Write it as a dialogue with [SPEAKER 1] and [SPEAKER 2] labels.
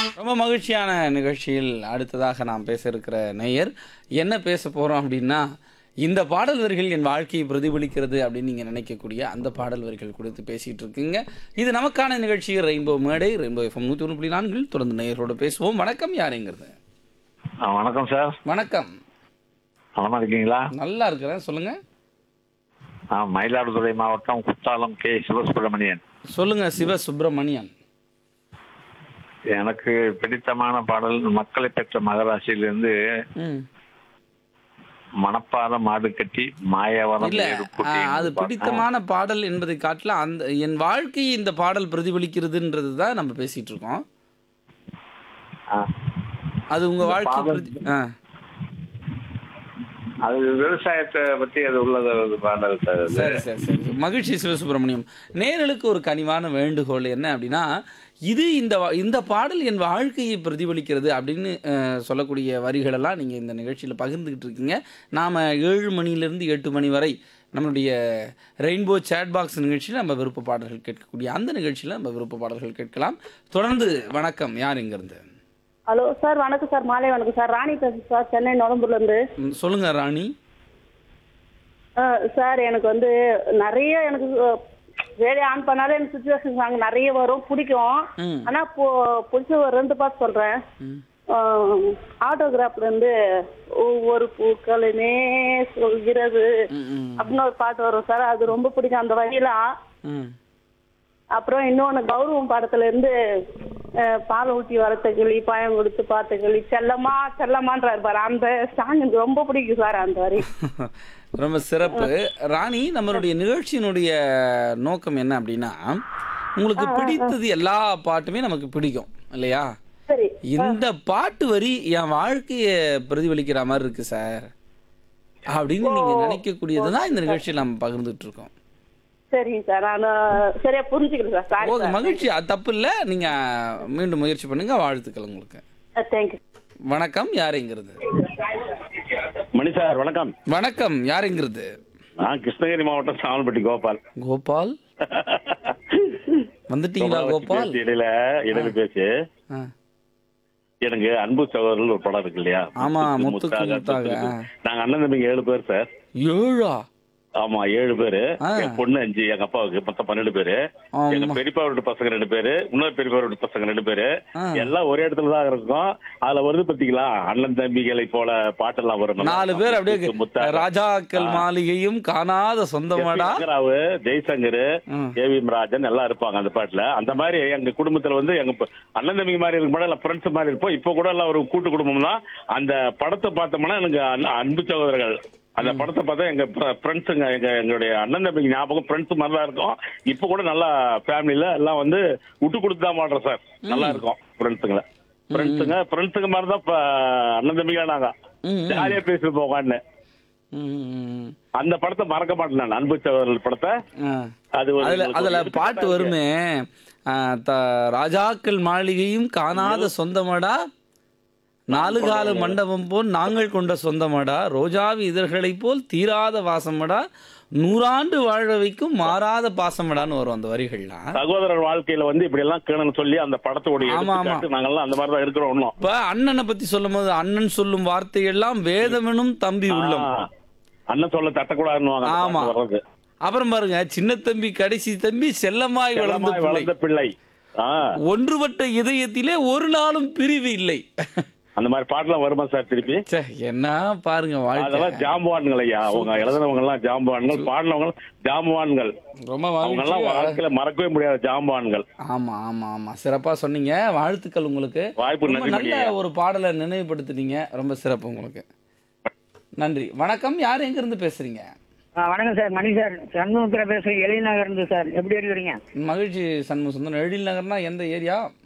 [SPEAKER 1] ரொம்ப மகிழ்ச்சியான நிகழ்ச்சியில் அடுத்ததாக நாம் பேச இருக்கிற நேயர் என்ன பேச போகிறோம் அப்படின்னா இந்த பாடல் வரிகள் என் வாழ்க்கையை பிரதிபலிக்கிறது அப்படின்னு நீங்கள் நினைக்கக்கூடிய அந்த பாடல் வரிகள் குறித்து பேசிகிட்டு இருக்குங்க இது நமக்கான நிகழ்ச்சி ரெயின்போ மேடை ரெயின்போ எஃப்எம் நூற்றி ஒன்று புள்ளி நான்கில் தொடர்ந்து நேயரோடு பேசுவோம் வணக்கம் யாருங்கிறது
[SPEAKER 2] ஆ, வணக்கம் சார்
[SPEAKER 1] வணக்கம்
[SPEAKER 2] நலமா இருக்கீங்களா
[SPEAKER 1] நல்லா இருக்கிறேன் சொல்லுங்கள்
[SPEAKER 2] ஆ மயிலாடுதுறை மாவட்டம் குத்தாலம் கே சிவசுப்பிரமணியன்
[SPEAKER 1] சொல்லுங்க சிவ சுப்பிரமணியன்
[SPEAKER 2] எனக்கு பிடித்தமான பாடல் மக்களை பெற்ற மகராசியிலிருந்து
[SPEAKER 1] ம்
[SPEAKER 2] மணப்பாற மாடு கட்டி மாயவரம்
[SPEAKER 1] இல்ல
[SPEAKER 2] ஏறு
[SPEAKER 1] ஆ,
[SPEAKER 2] குட்டி
[SPEAKER 1] அது
[SPEAKER 2] பாட்டு.
[SPEAKER 1] பிடித்தமான பாடல் என்பதை காட்டில அந்த என் வாழ்க்கையை இந்த பாடல் பிரதிபலிக்கிறதுன்றது தான் நம்ம பேசிட்டு இருக்கோம்
[SPEAKER 2] ஆ,
[SPEAKER 1] அது உங்க வாழ்க்கை
[SPEAKER 2] பாடல்
[SPEAKER 1] பிரதி- ஆ.
[SPEAKER 2] அது விவசாயத்தை பத்தி அது உள்ளது ஒரு பாடல் சார் அது.
[SPEAKER 1] சரி சரி சரி மகிழ்ச்சி சிவசுப்பிரமணியம் நேர்களுக்கு ஒரு கனிவான வேண்டுகோள் என்ன அப்படின்னா இது இந்த வா- இந்த பாடல் என் வாழ்க்கையை பிரதிபலிக்கிறது அப்படின்னு அஹ், சொல்லக்கூடிய வரிகளெல்லாம் நீங்கள் இந்த நிகழ்ச்சியில் பகிர்ந்துக்கிட்டு இருக்கீங்க நாம் ஏழு மணிலேருந்து எட்டு மணி வரை நம்மளுடைய ரெயின்போ சேட் பாக்ஸ் நிகழ்ச்சியில் நம்ம விருப்ப பாடல்கள் கேட்கக்கூடிய அந்த நிகழ்ச்சியில் நம்ம விருப்ப பாடல்கள் கேட்கலாம் தொடர்ந்து வணக்கம் யார் இங்கேருந்து
[SPEAKER 3] ஹலோ சார் வணக்கம் சார் மாலை வணக்கம் சார் ராணி பேசுறேன் சார் சென்னை நுழம்பூர்ல இருந்து
[SPEAKER 1] ம், சொல்லுங்க ராணி
[SPEAKER 3] ஆ, சார் எனக்கு வந்து நிறைய எனக்கு ரேடியோ ஆன் பண்ணாலே எனக்கு சுச்சுவேஷன் சாங் நிறைய வரும் பிடிக்கும்
[SPEAKER 1] ம்.
[SPEAKER 3] ஆனா இப்போ பிடிச்ச ஒரு ரெண்டு பாட்டு சொல்றேன்
[SPEAKER 1] ம்.
[SPEAKER 3] ஆட்டோகிராஃப்ல இருந்து ஒவ்வொரு பூக்களுமே சொல்கிறது
[SPEAKER 1] ம், ம்,
[SPEAKER 3] அப்படின்னு ஒரு பாட்டு வரும் சார் அது ரொம்ப பிடிக்கும் அந்த வழியெல்லாம்
[SPEAKER 1] ம்.
[SPEAKER 3] அப்புறம் இன்னொன்னு கௌரவம் படத்துல இருந்து அஹ், பால் ஊட்டி வளர்த்த கிளி பாயம் கொடுத்து பார்த்த கிளி செல்லம்மா செல்லம்மான்றாரு பாரு அந்த சாங் எனக்கு ரொம்ப பிடிக்கும் சார் அந்த வரி
[SPEAKER 1] ரொம்ப சிறப்பு ராணி நம்மளுடைய நிகழ்ச்சியினுடைய நோக்கம் என்ன அப்படின்னா உங்களுக்கு பிடித்தது எல்லா பாட்டுமே நமக்கு பிடிக்கும் இல்லையா
[SPEAKER 3] சரி
[SPEAKER 1] இந்த பாட்டு வரி என் வாழ்க்கையை பிரதிபலிக்கிற மாதிரி இருக்கு சார் அப்படின்னு நீங்க நினைக்கக்கூடியது தான் இந்த நிகழ்ச்சியில் நம்ம பகிர்ந்துட்டு இருக்கோம்
[SPEAKER 3] சரிங்க சார் நான் சரியா புரிஞ்சுக்கிறேன் சார் சாரி
[SPEAKER 1] ஓகே மகிழ்ச்சி அது தப்பு இல்லை நீங்க மீண்டும் முயற்சி பண்ணுங்க வாழ்த்துக்கள் உங்களுக்கு
[SPEAKER 3] சார் தேங்க்யூ
[SPEAKER 1] வணக்கம் யாருங்கிறது
[SPEAKER 4] மணி சார் வணக்கம்
[SPEAKER 1] வணக்கம் யாருங்கிறது
[SPEAKER 4] நான் கிருஷ்ணகிரி மாவட்டம் சாமல்பட்டி கோபால்
[SPEAKER 1] கோபால் வந்துட்டீங்களா கோபால்
[SPEAKER 4] பேசி இடையில இடையில பேசி
[SPEAKER 1] ஆ
[SPEAKER 4] எனக்கு அன்பு சகோதரர்கள் ஒரு படம் இருக்கு இல்லையா
[SPEAKER 1] ஆமா,
[SPEAKER 4] முத்துக்கு,
[SPEAKER 1] முத்துக்கு, முத்தாக.
[SPEAKER 4] முத்துக்கு. நாங்க அண்ணன் தம்பிங்க ஏழு பேர் சார்
[SPEAKER 1] ஏழா
[SPEAKER 4] ஆமா ஏழு பேரு
[SPEAKER 1] ஆ.
[SPEAKER 4] என் பொண்ணு அஞ்சு எங்க அப்பாவுக்கு மொத்தம் பன்னெண்டு பேரு
[SPEAKER 1] ஆமா.
[SPEAKER 4] எங்க பெரியப்பா வீட்டு பசங்க ரெண்டு பேரு இன்னொரு பெரியப்பா வீட்டு பசங்க ரெண்டு பேரு
[SPEAKER 1] ஆ.
[SPEAKER 4] எல்லாம் ஒரே இடத்துல தான் இருக்கோம் அதுல வருது பாத்தீங்களா அண்ணன் தம்பிகளை போல பாட்டெல்லாம் வரும் நல்லா.
[SPEAKER 1] நாலு பேர் அப்படியே
[SPEAKER 4] முத்துக்கு, முத்தாக.
[SPEAKER 1] ராஜாக்கள் மாளிகையும் காணாத சொந்தமாடா
[SPEAKER 4] சங்கராவு ஜெய்சங்கர்
[SPEAKER 1] ம்.
[SPEAKER 4] ஏவிஎம் ராஜன் எல்லாம் இருப்பாங்க அந்த பாட்டுல அந்த மாதிரி எங்க குடும்பத்துல வந்து எங்க ப- அண்ணன் தம்பி மாதிரி இருக்க மாட்டோம் ஃப்ரெண்ட்ஸ் மாதிரி இருப்போம் இப்போ கூட எல்லாம் ஒரு கூட்டு குடும்பம் தான் அந்த படத்தை பார்த்தோம்னா எனக்கு அண்ண- அன்பு சகோதரர்கள் அந்த படத்தை பார்த்தா எங்க ஃப்ரெண்ட்ஸுங்க எங்க எங்களுடைய அண்ணன் தம்பிங்க ஞாபகம் ஃப்ரெண்ட்ஸ் மாதிரி தான் இருக்கும் இப்போ கூட நல்லா ஃபேமிலியில எல்லாம் வந்து விட்டு கொடுத்து தான் மாட்டோம் சார் நல்லா இருக்கும் ஃப்ரெண்ட்ஸுங்களை ஃப்ரெண்ட்ஸுங்க ஃப்ரெண்ட்ஸுங்க மாதிரி தான் இப்ப அண்ணன் தம்பிங்க நாங்க
[SPEAKER 1] ம், ம்.
[SPEAKER 4] ஜாலியா பேசிட்டு போவான்னு
[SPEAKER 1] ம், ம்,
[SPEAKER 4] அந்த படத்தை மறக்க மாட்டேன் நான் அன்பு சகோதரர்கள் படத்தை
[SPEAKER 1] ம்.
[SPEAKER 4] அது ஒரு
[SPEAKER 1] அதுல
[SPEAKER 4] எங்களுக்கு
[SPEAKER 1] அதுல
[SPEAKER 4] ஒரு
[SPEAKER 1] பாட்டு
[SPEAKER 4] எடுத்துக்காட்டா
[SPEAKER 1] வருமே ஆ, த- ராஜாக்கள் மாளிகையும் காணாத சொந்தமடா நாலு கால மண்டபம் போல் நாங்கள் கொண்ட சொந்தமடா ரோஜாவி இதழ்களைப் போல் தீராத வாசமடா நூறாண்டு வாழ வைக்கும் மாறாத பாசமடான்னு வரும் அந்த வரிகள்லாம்
[SPEAKER 4] சகோதரர் வாழ்க்கையில வந்து இப்படி எல்லாம் கேணும்னு சொல்லி அந்த படத்தோட
[SPEAKER 1] ஆமா, ஆமா.
[SPEAKER 4] எடுத்துக்காட்டு நாங்கெல்லாம் அந்த மாதிரி தான் இருக்கிறோம் இன்னும்
[SPEAKER 1] இப்ப அண்ணனை பத்தி சொல்லும் போது அண்ணன் சொல்லும் வார்த்தையெல்லாம் வேதமெனும் தம்பி உள்ளம்
[SPEAKER 4] ஆ, அண்ணன் சொல்ல தட்டக்கூடாதுன்னு
[SPEAKER 1] ஆமா.
[SPEAKER 4] வர்றது
[SPEAKER 1] அப்புறம் பாருங்க சின்ன தம்பி கடைசி தம்பி செல்லமாய் வளர்ந்த
[SPEAKER 4] செல்லமாய்
[SPEAKER 1] பிள்ளை
[SPEAKER 4] வளர்ந்த பிள்ளை ஆ,
[SPEAKER 1] ஒன்றுபட்ட இதயத்திலே ஒரு நாளும் பிரிவு இல்லை
[SPEAKER 4] அந்த மாதிரி பாட்டுலாம் வருமா சார் திருப்பி
[SPEAKER 1] ச்சே, என்ன பாருங்க வாழ்க்கை
[SPEAKER 4] அதெல்லாம் ஜாம்பவான்கள் ஐயா அவங்க எழுதுனவங்க எல்லாம் ஜாம்பவான்கள் பாடினவங்க ஜாம்பவான்கள்
[SPEAKER 1] ரொம்ப
[SPEAKER 4] அவங்க எல்லாம்
[SPEAKER 1] மகிழ்ச்சி.
[SPEAKER 4] வாழ்க்கையில மறக்கவே முடியாத ஜாம்பவான்கள்
[SPEAKER 1] ஆமா ஆமா ஆமா சிறப்பா சொன்னீங்க வாழ்த்துக்கள் உங்களுக்கு
[SPEAKER 4] வாய்ப்பு
[SPEAKER 1] ரொம்ப
[SPEAKER 4] நன்றி
[SPEAKER 1] நல்ல
[SPEAKER 4] மணியா.
[SPEAKER 1] ஒரு பாடலை நினைவுபடுத்துனீங்க ரொம்ப சிறப்பு உங்களுக்கு நன்றி வணக்கம் யார் எங்க இருந்து பேசுறீங்க
[SPEAKER 5] ஆ, வணக்கம் சார் மணி சார் சண்முகத்தில் பேசுகிறேன் எழில்நகர் இருந்து சார் எப்படி இருக்கிறீங்க
[SPEAKER 1] மகிழ்ச்சி சண்முக சுந்தரம் எழில் நகர்னா எந்த ஏரியா